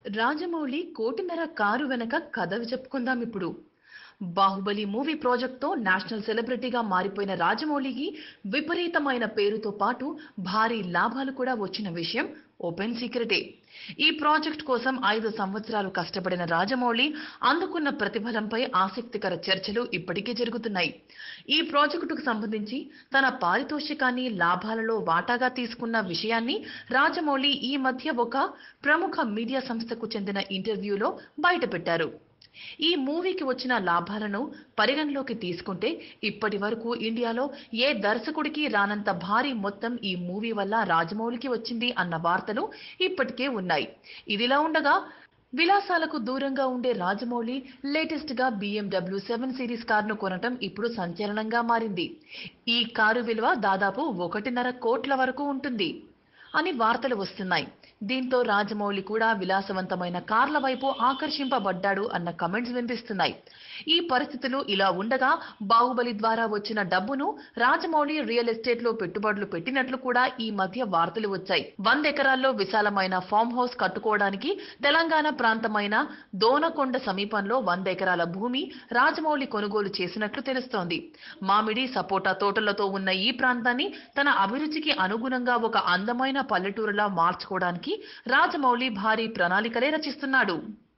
రాజమౌళి కోటిన్నర కారు వెనక కథ చెప్పుకుందాం ఇప్పుడు బాహుబలి మూవీ ప్రాజెక్ట్తో నేషనల్ సెలబ్రిటీగా మారిపోయిన రాజమౌళికి విపరీతమైన పేరుతో పాటు భారీ లాభాలు కూడా వచ్చిన విషయం ఓపెన్ సీక్రెటే ఈ ప్రాజెక్ట్ కోసం ఐదు సంవత్సరాలు కష్టపడిన రాజమౌళి అందుకున్న ప్రతిఫలంపై ఆసక్తికర చర్చలు ఇప్పటికే జరుగుతున్నాయి ఈ ప్రాజెక్టుకు సంబంధించి తన పారితోషికాన్ని లాభాలలో వాటాగా తీసుకున్న విషయాన్ని రాజమౌళి ఈ మధ్య ఒక ప్రముఖ మీడియా సంస్థకు చెందిన ఇంటర్వ్యూలో బయటపెట్టారు ఈ మూవీకి వచ్చిన లాభాలను పరిగణలోకి తీసుకుంటే ఇప్పటి వరకు ఇండియాలో ఏ దర్శకుడికి రానంత భారీ మొత్తం ఈ మూవీ వల్ల రాజమౌళికి వచ్చింది అన్న వార్తలు ఇప్పటికే ఉన్నాయి ఇదిలా ఉండగా విలాసాలకు దూరంగా ఉండే రాజమౌళి లేటెస్ట్ గా BMW సెవెన్ సిరీస్ కారును కొనటం ఇప్పుడు సంచలనంగా మారింది ఈ కారు విలువ దాదాపు ఒకటిన్నర కోట్ల వరకు ఉంటుంది అని వార్తలు వస్తున్నాయి దీంతో రాజమౌళి కూడా విలాసవంతమైన కార్ల వైపు ఆకర్షింపబడ్డాడు అన్న కమెంట్స్ వినిపిస్తున్నాయి ఈ పరిస్థితులు ఇలా ఉండగా బాహుబలి ద్వారా వచ్చిన డబ్బును రాజమౌళి రియల్ ఎస్టేట్ లో పెట్టుబడులు పెట్టినట్లు కూడా ఈ మధ్య వార్తలు వచ్చాయి వంద ఎకరాల్లో విశాలమైన ఫామ్ హౌస్ కట్టుకోవడానికి తెలంగాణ ప్రాంతమైన దోనకొండ సమీపంలో వంద ఎకరాల భూమి రాజమౌళి కొనుగోలు చేసినట్లు తెలుస్తోంది మామిడి సపోటా తోటలతో ఉన్న ఈ ప్రాంతాన్ని తన అభిరుచికి అనుగుణంగా ఒక అందమైన పల్లెటూరులా మార్చుకోవడానికి రాజమౌళి భారీ ప్రణాళికలే రచిస్తున్నాడు